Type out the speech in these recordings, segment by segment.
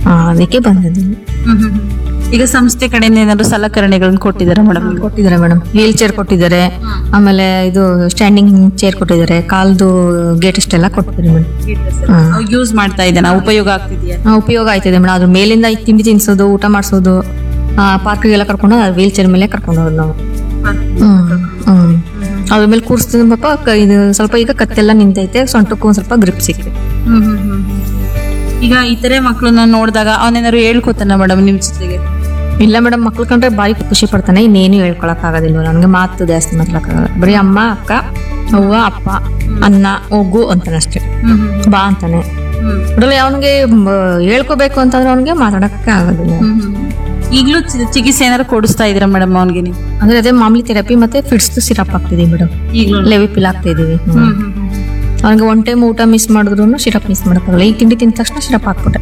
ಆ, ಅದಕ್ಕೆ ಬಂದಿದ್ದೀನಿ ಈಗ ಸಂಸ್ಥೆ ಕಡೆಯಿಂದ ಏನಾದ್ರು ಸಲಕರಣೆಗಳನ್ನ ಕೊಟ್ಟಿದ್ದಾರೆ ಮೇಡಮ್ ಕೊಟ್ಟಿದ್ದಾರೆ ಮೇಡಮ್ ವೀಲ್ ಚೇರ್ ಕೊಟ್ಟಿದ್ದಾರೆ ಆಮೇಲೆ ಇದು ಸ್ಟ್ಯಾಂಡಿಂಗ್ ಚೇರ್ ಕೊಟ್ಟಿದ್ದಾರೆ ಕಾಲ್ದು ಗೇಟ್ ಅಷ್ಟೆಲ್ಲ ಕೊಟ್ಟಿದ್ದಾರೆ ಮೇಡಮ್ ಯೂಸ್ ಮಾಡ್ತಾ ಇದ್ದೇನಾ ಉಪಯೋಗ ಆಗ್ತಿದೆಯಾ ಉಪಯೋಗ ಆಯ್ತಿದೆ ಮೇಡಮ್ ಅದ್ರ ಮೇಲಿಂದ ಈ ತಿಂಡಿ ತಿನ್ಸೋದು ಊಟ ಮಾಡಿಸೋದು ಪಾರ್ಕ್ಗೆಲ್ಲ ಕರ್ಕೊಂಡು ವೀಲ್ ಚೇರ್ ಮೇಲೆ ಕರ್ಕೊಂಡು ಹೋಗೋದು ನಾವು ಹ್ಮ್ ಹ್ಮ್ ಅದ್ರ ಮೇಲೆ ಕೂರಿಸ್ತಿದ್ದ ಪಾಪ ಕ- ಇದು ಸ್ವಲ್ಪ ಈಗ ಕತ್ತೆಲ್ಲ ನಿಂತೈತೆ ಸೊಂಟಕ್ಕೂ ಒಂದ್ ಸ್ವಲ್ಪ ಗ್ರಿಪ್ ಸಿಕ್ಕಿದೆ ಈಗ ಇತರೆ ಮಕ್ಕಳನ್ನ ನೋಡಿದಾಗ ಅವನೇನಾದ್ರು ಹೇಳ್ಕೊತಾನ ಮೇಡಮ್ ನಿಮ್ ಜೊತೆಗೆ ಇಲ್ಲ ಮೇಡಮ್ ಮಕ್ಳು ಕಂಡ್ರೆ ಬಾರಿ ಖುಷಿ ಪಡ್ತಾನೆ ಇನ್ನೇನು ಹೇಳ್ಕೊಳಕ್ ಆಗೋದಿಲ್ಲ ನನಗೆ ಮಾತು ಜಾಸ್ತಿ ಮಾತಾಡಕ್ಕಾಗಲ್ಲ ಬರೀ ಅಮ್ಮ ಅಕ್ಕ ಅವ್ವ ಅಪ್ಪ ಅನ್ನ ಹೋಗು ಅಂತಾನೆ ಅಷ್ಟೇ ಬಾ ಅಂತಾನೆ ಅದ್ರಲ್ಲಿ ಅವನಿಗೆ ಹೇಳ್ಕೋಬೇಕು ಅಂತಂದ್ರೆ ಅವನಿಗೆ ಮಾತಾಡಕ್ಕೆ ಆಗೋದಿಲ್ಲ ಈಗಲೂ ಚಿಕಿತ್ಸೆ ಏನಾದ್ರು ಕೊಡಿಸ್ತಾ ಇದ್ದೀರಾ ಮೇಡಮ್ ಅವನಿಗೆ ನೀವು ಅಂದ್ರೆ ಅದೇ ಮಾಮೂಲಿ ಥೆರಪಿ ಮತ್ತೆ ಫಿಟ್ಸ್ ಸಿರಪ್ ಹಾಕ್ತಿದೀವಿ ಮೇಡಮ್ ಈಗಲೂ ಲೆವಿಪಿಲ್ ಹಾಕ್ತಾ ಇದೀವಿ ಅವನಿಗೆ ಒನ್ ಟೈಮ್ ಊಟ ಮಿಸ್ ಮಾಡಿದ್ರು ಸಿರಪ್ ಮಿಸ್ ಮಾಡೋಕ್ಕಾಗಲ್ಲ ಈಗ ತಿಂಡಿ ತಿಂದ ತಕ್ಷಣ ಸಿರಪ್ ಹಾಕ್ಬಿಟ್ಟೆ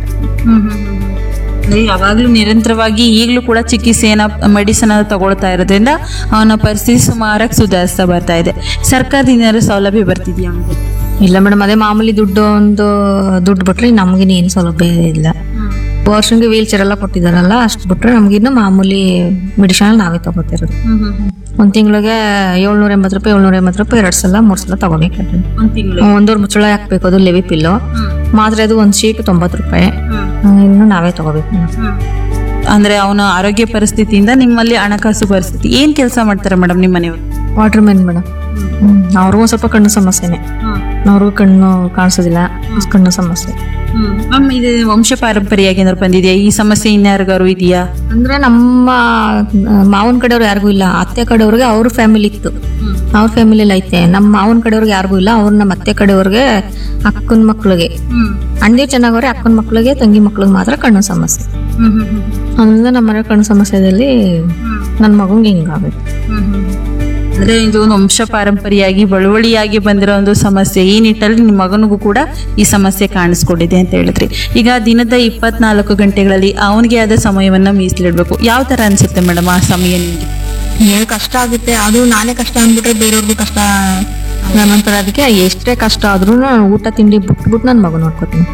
ಅಂದ್ರೆ ಯಾವಾಗ್ಲೂ ನಿರಂತರವಾಗಿ ಈಗಲೂ ಕೂಡ ಚಿಕಿತ್ಸೆಯನ್ನ ಮೆಡಿಸಿನ್ ತಗೊಳ್ತಾ ಇರೋದ್ರಿಂದ ಅವನ ಪರಿಸ್ಥಿತಿ ಸುಮಾರಾಗಿ ಸುಧಾರಿಸ್ತಾ ಬರ್ತಾ ಇದೆ ಸರ್ಕಾರದಿಂದ ಏನಾದ್ರು ಸೌಲಭ್ಯ ಬರ್ತಿದ್ಯಾ ಅವನಿಗೆ ಇಲ್ಲ ಮೇಡಮ್ ಅದೇ ಮಾಮೂಲಿ ದುಡ್ಡು ಒಂದು ದುಡ್ಡು ಬಿಟ್ರೆ ನಮ್ಗಿನ ಏನು ಸೌಲಭ್ಯ ಇಲ್ಲ ವರ್ಷನ್ಗೆ ವೀಲ್ ಚೇರ್ ಎಲ್ಲ ಕೊಟ್ಟಿದಾರಲ್ಲ ಅಷ್ಟು ಬಿಟ್ರೆ ನಮ್ಗಿನ್ನು ಮಾಮೂಲಿ ಮೆಡಿಷನ್ ನಾವೇ ತಗೋತಿರೋದು ಒಂದ್ ತಿಂಗಳಿಗೆ ಏಳ್ನೂರ ಎಂಬತ್ತು ರೂಪಾಯಿ ಏಳ್ನೂರ ಎಂಬತ್ತು ರೂಪಾಯಿ ಎರಡ್ ಸಲ ಮೂರ್ ಸಲ ತಗೋಬೇಕಾದ್ರೆ ಒಂದ್ ತಿಂಗಳು ಒಂದೂವರೆ ಮುಚ್ಚಳ ಹಾಕ್ಬೇಕು ಅದು ಲೆವಿ ಪಿಲ್ಲು ಮಾತ್ರೆ ಅದು ಒಂದ್ ಶೀಟ್ ತೊಂಬತ್ತು ರೂಪಾಯಿ ಇನ್ನು ನಾವೇ ತಗೋಬೇಕು ಅಂದ್ರೆ ಅವನ ಆರೋಗ್ಯ ಪರಿಸ್ಥಿತಿಯಿಂದ ನಿಮ್ಮಲ್ಲಿ ಹಣಕಾಸು ಪರಿಸ್ಥಿತಿ ಏನ್ ಕೆಲಸ ಮಾಡ್ತಾರೆ ಮೇಡಮ್ ನಿಮ್ಮ ಮನೆಯವರು ವಾಟರ್ ಮ್ಯಾನ್ ಮೇಡಮ್ ಅವ್ರಿಗೂ ಒಂದ್ ಸ್ವಲ್ಪ ಕಣ್ಣು ಸಮಸ್ಯೆನೆ ಅವ್ರಿಗೂ ಕಣ್ಣು ಕಾಣಿಸೋದಿಲ್ಲ ಕಣ್ಣು ಸಮಸ್ಯೆ ಮ್ಯಾಮ್ ಇದು ವಂಶ ಪಾರಂಪರ್ಯಾಗಿ ಏನಾದ್ರು ಬಂದಿದೆಯಾ ಈ ಸಮಸ್ಯೆ ಇನ್ಯಾರಿಗಾರು ಇದೆಯಾ ಅಂದ್ರೆ ನಮ್ಮ ಮಾವನ ಕಡೆಯವ್ರು ಯಾರಿಗೂ ಇಲ್ಲ ಅತ್ತೆ ಕಡೆಯವ್ರಿಗೆ ಅವ್ರ ಫ್ಯಾಮಿಲಿ ಇತ್ತು ಅವ್ರ ಫ್ಯಾಮಿಲಿಲಿ ಐತೆ ನಮ್ಮ ಮಾವನ ಕಡೆಯವ್ರಿಗೆ ಯಾರಿಗೂ ಇಲ್ಲ ಅವ್ರ ನಮ್ಮ ಅತ್ತೆ ಕಡೆಯವ್ರಿಗೆ ಅಕ್ಕನ ಮಕ್ಳಿಗೆ ಅಣ್ಣಿ ಚೆನ್ನಾಗವ್ರೆ ಅಕ್ಕನ ಮಕ್ಳಿಗೆ ತಂಗಿ ಮಕ್ಳಿಗೆ ಮಾತ್ರ ಕಣ್ಣು ಸಮಸ್ಯೆ ಅದರಿಂದ ನಮ್ಮ ಮನೆ ಕಣ್ಣು ಸಮಸ್ಯೆದಲ್ಲಿ ನನ್ನ ಮಗಂಗೆ ಹಿಂಗಾಗುತ್ತೆ ಅಂದ್ರೆ ಇದು ಒಂದು ವಂಶ ಪಾರಂಪರ್ಯಾಗಿ ಬಳುವಳಿಯಾಗಿ ಬಂದಿರೋ ಒಂದು ಸಮಸ್ಯೆ ಈ ನಿಟ್ಟಲ್ಲಿ ನಿಮ್ಮ ಮಗನಿಗೂ ಕೂಡ ಈ ಸಮಸ್ಯೆ ಕಾಣಿಸ್ಕೊಂಡಿದೆ ಅಂತ ಹೇಳಿದ್ರಿ ಈಗ ದಿನದ ಇಪ್ಪತ್ನಾಲ್ಕು ಗಂಟೆಗಳಲ್ಲಿ ಅವನಿಗೆ ಆದ ಸಮಯವನ್ನ ಮೀಸಲಿಡ್ಬೇಕು ಯಾವ ತರ ಅನ್ಸುತ್ತೆ ಮೇಡಮ್ ಆ ಸಮಯ ನಿಮ್ಗೆ ಏನ್ ಕಷ್ಟ ಆಗುತ್ತೆ ಅದು ನಾನೇ ಕಷ್ಟ ಅಂದ್ಬಿಟ್ರೆ ಬೇರೆಯವ್ರಿಗೂ ಕಷ್ಟ ನನ್ನಂತರ ಅದಕ್ಕೆ ಎಷ್ಟೇ ಕಷ್ಟ ಆದ್ರೂ ಊಟ ತಿಂಡಿ ಬಿಟ್ಬಿಟ್ಟು ನನ್ನ ಮಗು ನೋಡ್ಕೊತೀನಿ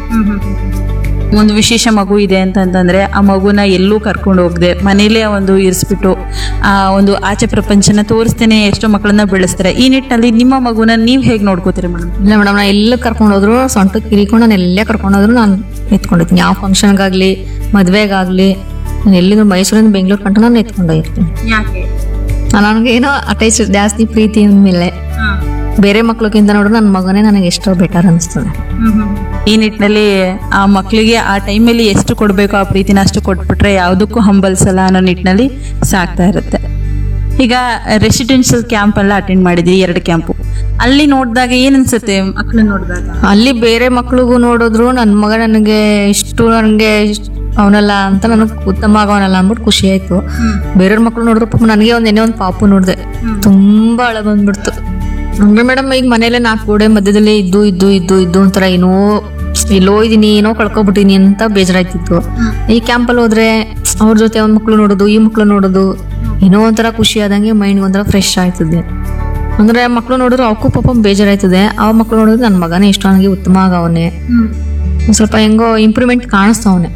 ಒಂದು ವಿಶೇಷ ಮಗು ಇದೆ ಅಂತಂತಂದ್ರೆ ಆ ಮಗುನ ಎಲ್ಲೂ ಕರ್ಕೊಂಡು ಹೋಗದೆ ಮನೇಲೇ ಒಂದು ಇರಿಸ್ಬಿಟ್ಟು ಆ ಒಂದು ಆಚೆ ಪ್ರಪಂಚನ ತೋರಿಸ್ತೇನೆ ಎಷ್ಟೋ ಮಕ್ಕಳನ್ನ ಬೆಳೆಸ್ತಾರೆ ಈ ನಿಟ್ಟಿನಲ್ಲಿ ನಿಮ್ಮ ಮಗುನ ನೀವ್ ಹೇಗ್ ನೋಡ್ಕೋತೀರಿ ಮೇಡಮ್ ಇಲ್ಲ ಮೇಡಮ್ ನಾ ಎಲ್ಲ ಕರ್ಕೊಂಡು ಹೋದ್ರು ಸೊಂಟಕ್ಕೆ ಕಿರಿಕೊಂಡು ನಾನು ಎಲ್ಲೇ ಕರ್ಕೊಂಡು ಹೋದ್ರು ನಾನು ಎತ್ಕೊಂಡಿರ್ತೀನಿ ಯಾವ ಫಂಕ್ಷನ್ಗಾಗ್ಲಿ ಮದ್ವೆಗಾಗ್ಲಿ ನಾನು ಎಲ್ಲಿಂದ ಮೈಸೂರಿಂದ ಬೆಂಗಳೂರು ಕಂಡು ನಾನು ಎತ್ಕೊಂಡು ಹೋಗಿರ್ತೀನಿ ಯಾಕೆ ನನಗೆ ಏನೋ ಅಟ್ಯಾಚ್ ಜಾಸ್ತಿ ಪ್ರೀತಿ ಮೇಲೆ ಬೇರೆ ಮಕ್ಳಿಗಿಂತ ನೋಡ್ರೆ ನನ್ನ ಮಗನೇ ನನಗೆ ಎಷ್ಟೋ ಬೆಟರ್ ಅನಿಸ್ತದೆ ಈ ನಿಟ್ಟಿನಲ್ಲಿ ಆ ಮಕ್ಕಳಿಗೆ ಆ ಟೈಮಲ್ಲಿ ಎಷ್ಟು ಕೊಡಬೇಕು ಆ ಪ್ರೀತಿನ ಅಷ್ಟು ಕೊಟ್ಬಿಟ್ರೆ ಯಾವುದಕ್ಕೂ ಹಂಬಲ್ಸಲ್ಲ ಅನ್ನೋ ನಿಟ್ಟಿನಲ್ಲಿ ಸಾಕ್ತಾ ಇರುತ್ತೆ ಈಗ ರೆಸಿಡೆನ್ಷಿಯಲ್ ಕ್ಯಾಂಪ್ ಎಲ್ಲ ಅಟೆಂಡ್ ಮಾಡಿದ್ವಿ ಎರಡು ಕ್ಯಾಂಪು ಅಲ್ಲಿ ನೋಡಿದಾಗ ಏನ್ ಅನ್ಸುತ್ತೆ ಮಕ್ಕಳನ್ನ ನೋಡಿದಾಗ ಅಲ್ಲಿ ಬೇರೆ ಮಕ್ಳಿಗೂ ನೋಡಿದ್ರು ನನ್ನ ಮಗ ನನಗೆ ಇಷ್ಟು ನನಗೆ ಅವನಲ್ಲ ಅಂತ ನನಗೆ ಉತ್ತಮ ಆಗವನಲ್ಲ ಅಂದ್ಬಿಟ್ಟು ಖುಷಿ ಆಯ್ತು ಬೇರೆಯವ್ರ ಮಕ್ಳು ನೋಡಿದ್ರು ಪಾಪ ನನಗೆ ಒಂದ್ ಏನೇ ಒಂದು ಪಾಪು ನೋಡಿದೆ ತುಂಬಾ ಅಳ ಬಂದ್ಬಿಡ್ತು ಅಂದ್ರೆ ಮೇಡಮ್ ಈಗ ಮನೇಲೆ ನಾಲ್ಕು ಗೋಡೆ ಮಧ್ಯದಲ್ಲಿ ಇದ್ದು ಇದ್ದು ಇದ್ದು ಇದ್ದು ಒಂಥರ ಏನೋ ಎಲ್ಲೋ ಇದೀನಿ ಏನೋ ಕಳ್ಕೊಬಿಟ್ಟಿನಿ ಅಂತ ಬೇಜಾರಾಯ್ತಿತ್ತು ಈ ಕ್ಯಾಂಪಲ್ಲಿ ಹೋದ್ರೆ ಅವ್ರ ಜೊತೆ ಅವ್ನ ಮಕ್ಳು ನೋಡೋದು ಈ ಮಕ್ಳು ನೋಡೋದು ಏನೋ ಒಂಥರ ಖುಷಿ ಆದಂಗೆ ಮೈಂಡ್ ಒಂಥರ ಫ್ರೆಶ್ ಆಯ್ತದೆ ಅಂದ್ರೆ ಮಕ್ಳು ನೋಡಿದ್ರು ಅವಕ್ಕೂ ಪಾಪ ಬೇಜಾರಾಯ್ತದೆ ಆ ಮಕ್ಳು ನೋಡಿದ್ರೆ ನನ್ನ ಮಗನೇ ಇಷ್ಟ ನನಗೆ ಉತ್ತಮ ಆಗವನೆ ಒಂದ್ ಸ್ವಲ್ಪ ಹೆಂಗೋ ಇಂಪ್ರೂವ್ಮೆಂಟ್ ಕಾಣಿಸ್ತವನೆ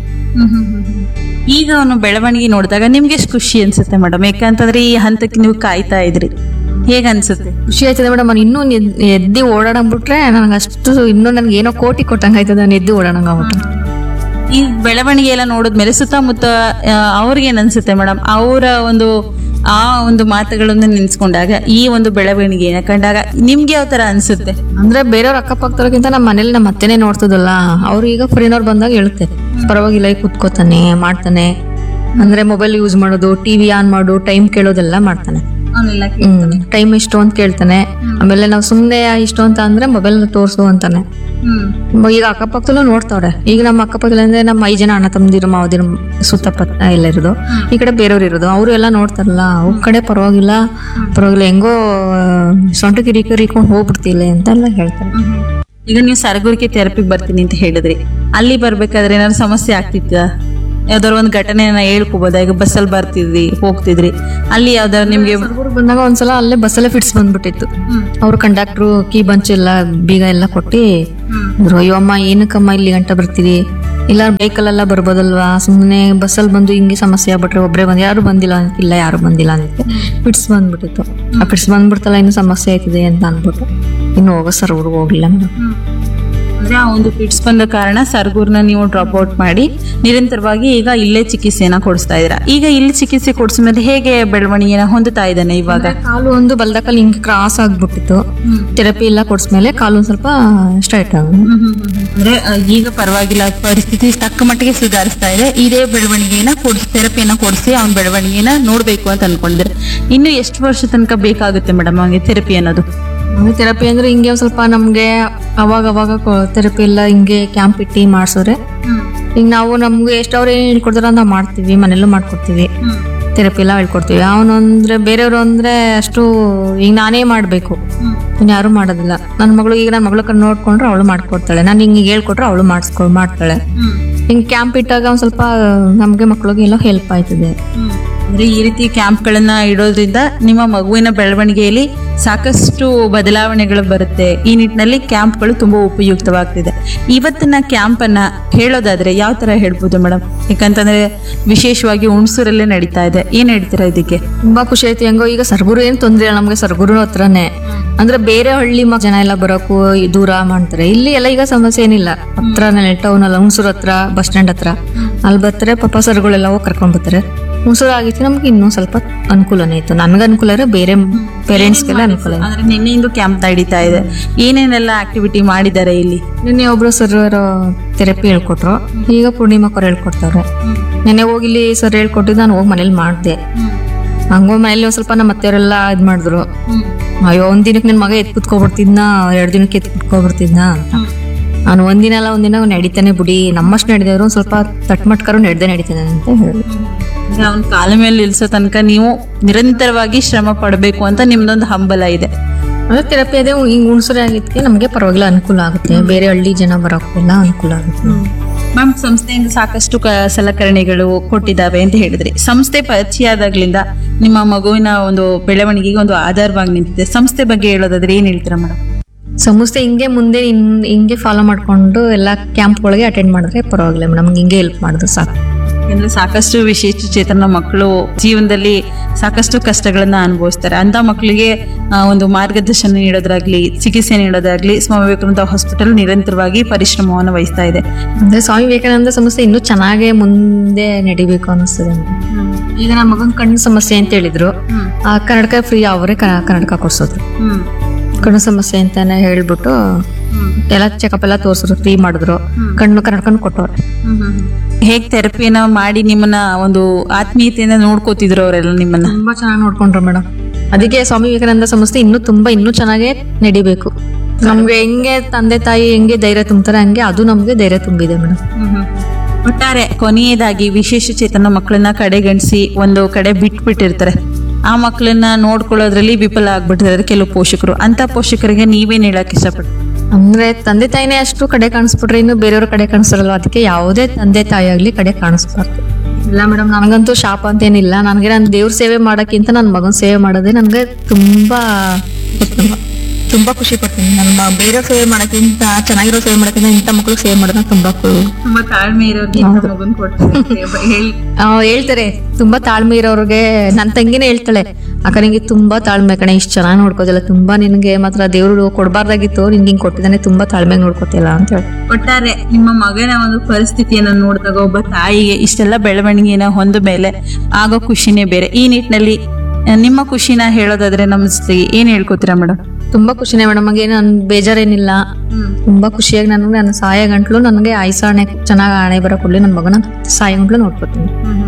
ಈಗ ಅವನು ಬೆಳವಣಿಗೆ ನೋಡಿದಾಗ ನಿಮ್ಗೆ ಎಷ್ಟು ಖುಷಿ ಅನ್ಸುತ್ತೆ ಮೇಡಮ್ ಯಾಕಂತಂದ್ರೆ ಈ ಹಂತಕ್ಕೆ ನೀವು ಕಾಯ್ತಾ ಇದ್ರಿ ಹೇಗ ಅನ್ಸುತ್ತೆ ಖುಷಿ ಆಯ್ತದೆ ಮೇಡಮ್ ಅವ್ನು ಇನ್ನೂ ಎದ್- ಎದ್ದಿ ಓಡಾಡಂಬಿಟ್ರೆ ನನಗೆ ಅಷ್ಟು ಇನ್ನೂ ನನ್ಗೆ ಏನೋ ಕೋಟಿ ಕೊಟ್ಟಂಗೆ ಆಯ್ತದೆ ಅವ್ನು ಎದ್ದು ಓಡಾಡಂಗ ಆಗ್ಬಿಟ್ರೆ ಈ ಬೆಳವಣಿಗೆ ಎಲ್ಲ ನೋಡಿದ್ಮೇಲೆ ಸುತ್ತಮುತ್ತ ಆ, ಅವ್ರಿಗೆ ಏನ್ ಅನ್ಸುತ್ತೆ ಮೇಡಮ್ ಅವರ ಒಂದು ಆ ಒಂದು ಮಾತುಗಳನ್ನು ನೆನ್ಸ್ಕೊಂಡಾಗ ಈ ಒಂದು ಬೆಳವಣಿಗೆನ ಕಂಡಾಗ ನಿಮ್ಗೆ ಯಾವ ತರ ಅನ್ಸುತ್ತೆ ಅಂದ್ರೆ ಬೇರೆಯವ್ರ ಅಕ್ಕಪಕ್ಕದವ್ರಿಗಿಂತ ನಮ್ಮ ಮನೇಲಿ ನಮ್ಮ ಅತ್ತೆನೇ ನೋಡ್ತದಲ್ಲ ಅವ್ರು ಈಗ ಫ್ರೀನವ್ರು ಬಂದಾಗ ಹೇಳುತ್ತೆ ಪರವಾಗಿಲ್ಲ ಈಗ ಕುತ್ಕೋತಾನೆ ಮಾಡ್ತಾನೆ ಅಂದ್ರೆ ಮೊಬೈಲ್ ಯೂಸ್ ಮಾಡೋದು ಟಿವಿ ಆನ್ ಮಾಡು ಟೈಮ್ ಕೇಳೋದೆಲ್ಲ ಮಾಡ್ತಾನೆ ಹ್ಮ್ ಟೈಮ್ ಇಷ್ಟು ಅಂತ ಕೇಳ್ತಾನೆ ಆಮೇಲೆ ನಾವು ಸುಮ್ನೆ ಇಷ್ಟು ಅಂತ ಅಂದ್ರೆ ಮೊಬೈಲ್ ತೋರ್ಸು ಅಂತಾನೆ ಮ- ಈಗ ಅಕ್ಕಪಕ್ಕದಲ್ಲೂ ನೋಡ್ತಾವ್ರೆ ಈಗ ನಮ್ಮ ಅಕ್ಕಪಕ್ಕದಲ್ಲಿ ಅಂದ್ರೆ ನಮ್ಮ ಐದು ಜನ ಅಣ್ಣ ತಮ್ಮದಿರು ಮಾವದಿರು ಸುತ್ತಪತ್ತ ಎಲ್ಲ ಇರೋದು ಈ ಕಡೆ ಬೇರೆಯವ್ರು ಇರೋದು ಅವರು ಎಲ್ಲ ನೋಡ್ತಾರಲ್ಲ ಅವ್ರ ಕಡೆ ಪರವಾಗಿಲ್ಲ ಪರವಾಗಿಲ್ಲ ಹೆಂಗೋ ಸೊಂಟ ಕಿರಿ ಕಿರಿಕೊಂಡು ಹೋಗ್ಬಿಡ್ತಿಲ್ಲ ಅಂತೆಲ್ಲ ಹೇಳ್ತಾರೆ ಈಗ ನೀವು ಸರಗುರಿಕೆ ಥೆರಪಿಗೆ ಬರ್ತೀನಿ ಅಂತ ಹೇಳಿದ್ರಿ ಅಲ್ಲಿ ಬರ್ಬೇಕಾದ್ರೆ ಏನಾದ್ರು ಸಮಸ್ಯೆ ಆಗ್ತಿತ್ತ ಯಾವ್ದಾದ್ರು ಒಂದು ಘಟನೆನ ಹೇಳ್ಕೋಬೋದಾ ಈಗ ಬಸ್ಸಲ್ಲಿ ಬರ್ತಿದ್ರಿ ಹೋಗ್ತಿದ್ರಿ ಅಲ್ಲಿ ಯಾವ್ದಾದ್ರು ನಿಮ್ಗೆ ಊರು ಬಂದಾಗ ಒಂದ್ಸಲ ಅಲ್ಲೇ ಬಸ್ಸಲ್ಲೇ ಫಿಟ್ಸ್ ಬಂದ್ಬಿಟ್ಟಿತ್ತು ಅವ್ರು ಕಂಡಕ್ಟ್ರು ಕೀ ಬಂಚ್ ಎಲ್ಲ ಬೀಗ ಎಲ್ಲ ಕೊಟ್ಟು ಅಂದ್ರು, ಅಯ್ಯೋ ಅಮ್ಮ ಏನಕ್ಕಮ್ಮ ಇಲ್ಲಿ ಗಂಟ ಬರ್ತೀರಿ ಇಲ್ಲ ಬೈಕಲ್ಲೆಲ್ಲ ಬರ್ಬೋದಲ್ವಾ ಸುಮ್ಮನೆ ಬಸ್ಸಲ್ಲಿ ಬಂದು ಹಿಂಗೆ ಸಮಸ್ಯೆ ಆಗ್ಬಿಟ್ರೆ ಒಬ್ಬರೇ ಬಂದು ಯಾರು ಬಂದಿಲ್ಲ ಇಲ್ಲ ಯಾರು ಬಂದಿಲ್ಲ ಅಂತ ಪಿಟ್ಸ್ ಬಂದ್ಬಿಟ್ಟಿತ್ತು ಆ ಪಿಟ್ಸ್ ಬಂದ್ಬಿಡ್ತಲ್ಲ ಇನ್ನು ಸಮಸ್ಯೆ ಆಯ್ತದೆ ಅಂತ ಅಂದ್ಬಿಟ್ಟು ಇನ್ನು ಹೋಗೋ ಸರ್ ಊರಿಗೆ ಹೋಗ್ಲಿಲ್ಲ ಮೇಡಮ್ ಅಂದ್ರೆ ಆ ಒಂದು ಪಿಟ್ಸ್ ಬಂದ ಕಾರಣ ಸರ್ಗೂರ್ನ ನೀವು ಡ್ರಾಪ್ ಔಟ್ ಮಾಡಿ ನಿರಂತರವಾಗಿ ಈಗ ಇಲ್ಲೇ ಚಿಕಿತ್ಸೆನ ಕೊಡಿಸ್ತಾ ಇದ್ದೀರಾ ಈಗ ಇಲ್ಲಿ ಚಿಕಿತ್ಸೆ ಕೊಡಿಸಿದ್ಮೇಲೆ ಹೇಗೆ ಬೆಳವಣಿಗೆನ ಹೊಂದುತ್ತಾ ಇದ್ದಾನೆ ಇವಾಗ ಕಾಲು ಒಂದು ಬಲ್ದಕಲ್ಲಿ ಹಿಂಗೆ ಕ್ರಾಸ್ ಆಗ್ಬಿಟ್ಟಿತ್ತು ಥೆರಪಿ ಎಲ್ಲ ಕೊಡ್ಸ್ಮೇಲೆ ಕಾಲು ಒಂದ್ ಸ್ವಲ್ಪ ಸ್ಟ್ರೈಟ್ ಆಗ ಅಂದ್ರೆ ಆ, ಈಗ ಪರವಾಗಿಲ್ಲ ಪರಿಸ್ಥಿತಿ ತಕ್ಕ ಮಟ್ಟಿಗೆ ಸುಧಾರಿಸ್ತಾ ಇದೆ ಇದೇ ಬೆಳವಣಿಗೆನ ಕೊಡ್ಸಿ ಥೆರಪಿಯನ್ನ ಕೊಡಿಸಿ ಅವ್ನ ಬೆಳವಣಿಗೆನ ನೋಡ್ಬೇಕು ಅಂತ ಅನ್ಕೊಂಡಿದ್ರೆ ಇನ್ನು ಎಷ್ಟು ವರ್ಷ ತನಕ ಬೇಕಾಗುತ್ತೆ ಮೇಡಮ್ ಅವ್ನಿಗೆ ಥೆರಪಿ ಅನ್ನೋದು ಥೆರಪಿ ಅಂದ್ರೆ ಹಿಂಗೆ ಒಂದ್ ಸ್ವಲ್ಪ ನಮ್ಗೆ ಅವಾಗ ಅವಾಗ ಥೆರಪಿ ಎಲ್ಲ ಹಿಂಗೆ ಕ್ಯಾಂಪ್ ಇಟ್ಟು ಮಾಡ್ಸೋರೆ ಈಗ ನಾವು ನಮ್ಗೆ ಎಷ್ಟು ಅವ್ರು ಏನ್ ಹೇಳ್ಕೊಡ್ತಾರ ನಾವು ಮಾಡ್ತೀವಿ ಮನೆಯಲ್ಲೂ ಮಾಡ್ಕೊಡ್ತೀವಿ ಥೆರಪಿ ಎಲ್ಲ ಹೇಳ್ಕೊಡ್ತೀವಿ ಅವನು ಅಂದ್ರೆ ಬೇರೆಯವರು ಅಂದ್ರೆ ಅಷ್ಟು ಈಗ ನಾನೇ ಮಾಡ್ಬೇಕು ಇನ್ನು ಯಾರು ಮಾಡೋದಿಲ್ಲ ನನ್ನ ಮಗಳು ಈಗ ನನ್ನ ಮಗಳ ಕಡೆ ನೋಡ್ಕೊಂಡ್ರೆ ಅವಳು ಮಾಡ್ಕೊಡ್ತಾಳೆ ನಾನು ಹಿಂಗೆ ಹೇಳ್ಕೊಟ್ರೆ ಅವಳು ಮಾಡಿಸ್ಕೊ ಮಾಡ್ತಾಳೆ ಹಿಂಗೆ ಕ್ಯಾಂಪ್ ಇಟ್ಟಾಗ ಒಂದ್ ಸ್ವಲ್ಪ ನಮ್ಗೆ ಮಕ್ಳಿಗೆ ಎಲ್ಲ ಹೆಲ್ಪ್ ಆಯ್ತದೆ ಅಂದ್ರೆ ಈ ರೀತಿ ಕ್ಯಾಂಪ್ಗಳನ್ನ ಇಡೋದ್ರಿಂದ ನಿಮ್ಮ ಮಗುವಿನ ಬೆಳವಣಿಗೆಯಲ್ಲಿ ಸಾಕಷ್ಟು ಬದಲಾವಣೆಗಳು ಬರುತ್ತೆ ಈ ನಿಟ್ಟಿನಲ್ಲಿ ಕ್ಯಾಂಪ್ಗಳು ತುಂಬಾ ಉಪಯುಕ್ತವಾಗ್ತಿದೆ ಇವತ್ತಿನ ಕ್ಯಾಂಪ್ ಅನ್ನ ಹೇಳೋದಾದ್ರೆ ಯಾವ ತರ ಹೇಳ್ಬೋದು ಮೇಡಮ್ ಯಾಕಂತಂದ್ರೆ ವಿಶೇಷವಾಗಿ ಹುಣಸೂರಲ್ಲೇ ನಡೀತಾ ಇದೆ ಏನ್ ಹೇಳ್ತೀರಾ ಇದಕ್ಕೆ ತುಂಬಾ ಖುಷಿ ಆಯ್ತು ಹೆಂಗೋ ಈಗ ಸರ್ಗುರು ಏನ್ ತೊಂದ್ರೆ ಇಲ್ಲ ನಮ್ಗೆ ಸರ್ಗುರು ಹತ್ರನೇ ಅಂದ್ರೆ ಬೇರೆ ಹಳ್ಳಿ ಮ- ಜನ ಎಲ್ಲ ಬರೋಕು ದೂರ ಮಾಡ್ತಾರೆ ಇಲ್ಲಿ ಎಲ್ಲ ಈಗ ಸಮಸ್ಯೆ ಏನಿಲ್ಲ ಹತ್ರನೇ ಟೌನ್ ಅಲ್ಲ ಹುಣಸೂರ್ ಹತ್ರ ಬಸ್ ಸ್ಟ್ಯಾಂಡ್ ಹತ್ರ ಅಲ್ಲಿ ಬರ್ತಾರೆ ಪಾಪ ಸರ್ಗಳೆಲ್ಲ ಹೋಗಿ ಕರ್ಕೊಂಡ್ ಬರ್ತಾರೆ ಹುಣಸೂರು ಆಗಿತ್ತು ನಮ್ಗೆ ಇನ್ನೂ ಸ್ವಲ್ಪ ಅನುಕೂಲನೇ ಇತ್ತು ನನ್ಗೆ ಅನುಕೂಲ ಇರೋ ಬೇರೆ ಪೇರೆಂಟ್ಸ್ಗೆಲ್ಲ ಅನುಕೂಲ ಇದೆ. ಅಂದ್ರೆ ನಿನ್ನೆಯಿಂದ ಕ್ಯಾಂಪ್ ನಡೀತಾ ಇದೆ ಏನೇನೆಲ್ಲ ಆಕ್ಟಿವಿಟಿ ಮಾಡಿದ್ದಾರೆ ಇಲ್ಲಿ ನಿನ್ನೆ ಒಬ್ರು ಸರ್ ಥೆರಪಿ ಹೇಳ್ಕೊಟ್ರು ಈಗ ಪೂರ್ಣಿಮಾಕವ್ರು ಹೇಳ್ಕೊಡ್ತಾವ್ರೆ ನೆನ್ನೆ ಹೋಗಿ ಇಲ್ಲಿ ಸರ್ ಹೇಳ್ಕೊಟ್ಟಿದ್ದು ನಾನು ಹೋಗಿ ಮನೇಲಿ ಮಾಡಿದೆ ಹಂಗೋ ಮನೇಲಿ ಒಂದ್ ಸ್ವಲ್ಪ ನಮ್ಮ ಅತ್ತೆಯವರೆಲ್ಲ ಇದ್ ಮಾಡಿದ್ರು ಅಯ್ಯೋ ಒಂದ್ ದಿನಕ್ಕೆ ನಿನ್ ಮಗ ಎತ್ ಕುತ್ಕೊಬಿಡ್ತಿದ್ನ ಎರಡ್ ದಿನಕ್ಕೆ ಎತ್ ಕುತ್ಕೊಬಿಡ್ತಿದ್ನ ಅಂತ ನಾನು ಒಂದಿನ ಅಲ್ಲ ಒಂದಿನ ನಡೀತಾನೆ ಬಿಡಿ ನಮ್ಮಷ್ಟು ನಡೆದವ್ರು ಒಂದ್ ಸ್ವಲ್ಪ ತಟ್ಮಟ್ಕರು ನಡೆದೇ ನಡೀತಾನೆ ಅಂತ ಹೇಳಿದ್ರು ಅವನ ಕಾಲ ಮೇಲೆ ನಿಲ್ಸೋ ತನಕ ನೀವು ನಿರಂತರವಾಗಿ ಶ್ರಮ ಪಡಬೇಕು ಅಂತ ನಿಮ್ದೊಂದು ಹಂಬಲ ಇದೆ ಅದೇ ಥೆರಪಿ ಅದೇ ಹಿಂಗ್ ಹುಣಸೂರಿ ಆಗಿದ್ದಕ್ಕೆ ನಮ್ಗೆ ಪರವಾಗಿಲ್ಲ ಅನುಕೂಲ ಆಗುತ್ತೆ ಬೇರೆ ಹಳ್ಳಿ ಜನ ಬರೋಕ್ಕೆಲ್ಲ ಅನುಕೂಲ ಆಗುತ್ತೆ ಮ್ಯಾಮ್ ಸಂಸ್ಥೆಯಿಂದ ಸಾಕಷ್ಟು ಕ ಸಲಕರಣೆಗಳು ಕೊಟ್ಟಿದ್ದಾವೆ ಅಂತ ಹೇಳಿದ್ರಿ ಸಂಸ್ಥೆ ಪರಿಚಯ ಆದಾಗ್ಲಿಂದ ನಿಮ್ಮ ಮಗುವಿನ ಒಂದು ಬೆಳವಣಿಗೆಗೆ ಒಂದು ಆಧಾರವಾಗಿ ನಿಂತಿದೆ ಸಂಸ್ಥೆ ಬಗ್ಗೆ ಹೇಳೋದಾದ್ರೆ ಏನ್ ಹೇಳ್ತೀರಾ ಮೇಡಮ್ ಸಂಸ್ಥೆ ಹಿಂಗೆ ಮುಂದೆ ಇನ್- ಹಿಂಗೆ ಫಾಲೋ ಮಾಡ್ಕೊಂಡು ಎಲ್ಲ ಕ್ಯಾಂಪ್ಗಳಿಗೆ ಅಟೆಂಡ್ ಮಾಡಿದ್ರೆ ಪರವಾಗಿಲ್ಲ ಮೇಡಮ್ ಹಿಂಗೆ ಹೆಲ್ಪ್ ಮಾಡಿದ್ರು ಸಾಕು ಯಾಕಂದ್ರೆ ಸಾಕಷ್ಟು ವಿಶೇಷ ಚೇತನ ಮಕ್ಕಳು ಜೀವನದಲ್ಲಿ ಸಾಕಷ್ಟು ಕಷ್ಟಗಳನ್ನ ಅನುಭವಿಸ್ತಾರೆ ಅಂತ ಮಕ್ಕಳಿಗೆ ಆ, ಒಂದು ಮಾರ್ಗದರ್ಶನ ನೀಡೋದಾಗ್ಲಿ ಚಿಕಿತ್ಸೆ ನೀಡೋದಾಗ್ಲಿ ಸ್ವಾಮಿ ವಿವೇಕಾನಂದ ಹಾಸ್ಪಿಟಲ್ ನಿರಂತರವಾಗಿ ಪರಿಶ್ರಮವನ್ನು ವಹಿಸ್ತಾ ಇದೆ ಅಂದ್ರೆ ಸ್ವಾಮಿ ವಿವೇಕಾನಂದ ಸಂಸ್ಥೆ ಇನ್ನೂ ಚೆನ್ನಾಗೇ ಮುಂದೆ ನಡಿಬೇಕು ಅನಿಸ್ತದೆ ನನಗೆ. ಈಗ ನಮ್ಮ ಮಗನ ಕಣ್ಣು ಸಮಸ್ಯೆ ಅಂತ ಹೇಳಿದ್ರು ಆ ಕನ್ನಡಕ ಫ್ರೀ ಅವರೇ ಕನ್ನಡಕ ಕೊಡ್ಸೋದ್ರು ಕಣ್ಣು ಸಮಸ್ಯೆ ಅಂತಾನೆ ಹೇಳ್ಬಿಟ್ಟು ಎಲ್ಲ ಚೆಕಪ್ ಎಲ್ಲ ತೋರ್ಸಿದ್ರು ಫ್ರೀ ಮಾಡಿದ್ರು ಕಣ್ಣು ಕನ್ನಡಕನು ಕೊಟ್ಟವ್ರೆ ಹೇಗ್ ಥೆರಪಿಯನ್ನ ಮಾಡಿ ನಿಮ್ಮನ್ನ ಒಂದು ಆತ್ಮೀಯತೆಯಿಂದ ನೋಡ್ಕೋತಿದ್ರು ಅವರೆಲ್ಲ ನಿಮ್ಮನ್ನ ತುಂಬಾ ಚೆನ್ನಾಗಿ ನೋಡ್ಕೊಂಡ್ರು ಮೇಡಮ್ ಅದಕ್ಕೆ ಸ್ವಾಮಿ ವಿವೇಕಾನಂದ ಸಂಸ್ಥೆ ಇನ್ನೂ ತುಂಬಾ ಇನ್ನೂ ಚೆನ್ನಾಗೇ ನಡಿಬೇಕು ನಮ್ಗೆ ಹೆಂಗೆ ತಂದೆ ತಾಯಿ ಹೆಂಗೆ ಧೈರ್ಯ ತುಂಬ್ತಾರೆ ಹಂಗೆ ಅದು ನಮ್ಗೆ ಧೈರ್ಯ ತುಂಬಿದೆ ಮೇಡಮ್ ಒಟ್ಟಾರೆ ಕೊನೆಯದಾಗಿ ವಿಶೇಷ ಚೇತನ ಮಕ್ಕಳನ್ನ ಕಡೆಗಣಿಸಿ ಒಂದು ಕಡೆ ಬಿಟ್ಬಿಟ್ಟಿರ್ತಾರೆ ಆ ಮಕ್ಕಳನ್ನ ನೋಡ್ಕೊಳ್ಳೋದ್ರಲ್ಲಿ ವಿಫಲ ಆಗ್ಬಿಟ್ಟಿದ್ದಾರೆ ಕೆಲವು ಪೋಷಕರು ಅಂತ ಪೋಷಕರಿಗೆ ನೀವೇನ್ ಹೇಳಕ್ ಇಷ್ಟಪಡ್ತೀರಿ ಅಂದ್ರೆ ತಂದೆ ತಾಯಿನೇ ಅಷ್ಟು ಕಡೆ ಕಾಣಿಸ್ಬಿಟ್ರೆ ಇನ್ನು ಬೇರೆಯವ್ರ ಕಡೆ ಕಾಣಿಸ್ತಾರಲ್ಲ ಅದಕ್ಕೆ ಯಾವುದೇ ತಂದೆ ತಾಯಿ ಆಗ್ಲಿ ಕಡೆ ಕಾಣಿಸ್ಬಾರ್ದು ಇಲ್ಲ ಮೇಡಮ್ ನನಗಂತೂ ಶಾಪ ಅಂತ ಏನಿಲ್ಲ ನನಗೆ ನಾನು ದೇವ್ರ ಸೇವೆ ಮಾಡೋಕ್ಕಿಂತ ನನ್ನ ಮಗನ ಸೇವೆ ಮಾಡೋದೇ ನನಗೆ ತುಂಬಾ ಉತ್ತಮ ತುಂಬಾ ಖುಷಿ ಪಡ್ತೀನಿ ನನ್ನ ಬೇರೆಯವ್ರ ಸೇವೆ ಮಾಡೋಕ್ಕಿಂತ ಚೆನ್ನಾಗಿರೋ ಸೇವೆ ಮಾಡೋಕ್ಕಿಂತ ಇಂಥ ಮಕ್ಳಿಗೆ ಸೇವೆ ಮಾಡೋದನ್ನ ತುಂಬಾ ಖು- ತುಂಬಾ ತಾಳ್ಮೆ ಇರೋರಿಗೆ ಮಗನ್ ಕೊಡ್ತಾರೆ ಹೇಳಿ ಆ, ಹೇಳ್ತಾರೆ ತುಂಬಾ ತಾಳ್ಮೆ ಇರೋರಿಗೆ ನನ್ನ ತಂಗಿನೇ ಹೇಳ್ತಾಳೆ ಅಕ್ಕ ನಿಂಗೆ ತುಂಬಾ ತಾಳ್ಮೆ ಕಣೆ ಇಷ್ಟು ಚೆನ್ನಾಗಿ ನೋಡ್ಕೋದಿಲ್ಲ ತುಂಬಾ ನಿನಗೆ ಮಾತ್ರ ದೇವ್ರು ಕೊಡಬಾರ್ದಾಗಿತ್ತು ನಿನ್ಗೆ ಹಿಂಗೆ ಕೊಟ್ಟಿದ್ದಾನೆ ತುಂಬಾ ತಾಳ್ಮೆಗೆ ನೋಡ್ಕೋತಿಲ್ಲ ಅಂತ ಹೇಳಿ ಒಟ್ಟಾರೆ ನಿಮ್ಮ ಮಗನ ಒಂದು ಪರಿಸ್ಥಿತಿಯನ್ನ ನೋಡಿದಾಗ ಒಬ್ಬ ತಾಯಿಗೆ ಇಷ್ಟೆಲ್ಲ ಬೆಳವಣಿಗೆನ ಹೊಂದ ಮೇಲೆ ಆಗೋ ಖುಷಿನೇ ಬೇರೆ ಈ ನಿಟ್ಟಿನಲ್ಲಿ ಆ, ನಿಮ್ಮ ಖುಷಿನ ಹೇಳೋದಾದ್ರೆ ನಮ್ಮ ಜೊತೆಗೆ ಏನ್ ಹೇಳ್ಕೊತೀರಾ ಮೇಡಮ್ ತುಂಬಾ ಖುಷಿನೇ ಮೇಡಮ್ ಹಾಗೆ ನನ್ ಬೇಜಾರೇನಿಲ್ಲ ತುಂಬಾ ಖುಷಿಯಾಗಿ ನನಗೆ ನನ್ನ ಸಾಯ ಗಂಟ್ಲು ನನಗೆ ಆಯ್ಸಾಣೆ ಚೆನ್ನಾಗಿ ಆಣೆ ಬರೋ ಕೊಡ್ಲಿ ನನ್ನ ಮಗನ ಸಾಯ ಗಂಟ್ಲು ನೋಡ್ಕೊತೀನಿ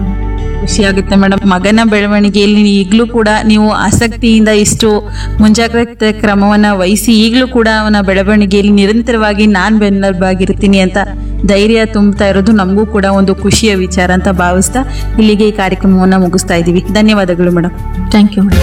ಖುಷಿ ಆಗುತ್ತೆ ಮೇಡಮ್ ಮಗನ ಬೆಳವಣಿಗೆಯಲ್ಲಿ ಈಗಲೂ ಕೂಡ ನೀವು ಆಸಕ್ತಿಯಿಂದ ಇಷ್ಟು ಮುಂಜಾಗ್ರತೆ ಕ್ರಮವನ್ನ ವಹಿಸಿ ಈಗಲೂ ಕೂಡ ಅವನ ಬೆಳವಣಿಗೆಯಲ್ಲಿ ನಿರಂತರವಾಗಿ ನಾನ್ ಬೆನ್ನೆಲುಬಾಗಿರ್ತೀನಿ ಅಂತ ಧೈರ್ಯ ತುಂಬುತ್ತಾ ಇರೋದು ನಮಗೂ ಕೂಡ ಒಂದು ಖುಷಿಯ ವಿಚಾರ ಅಂತ ಭಾವಿಸ್ತಾ ಇಲ್ಲಿಗೆ ಈ ಕಾರ್ಯಕ್ರಮವನ್ನ ಮುಗಿಸ್ತಾ ಇದ್ದೀವಿ ಧನ್ಯವಾದಗಳು ಮೇಡಮ್ ಥ್ಯಾಂಕ್ ಯು ಮೇಡಮ್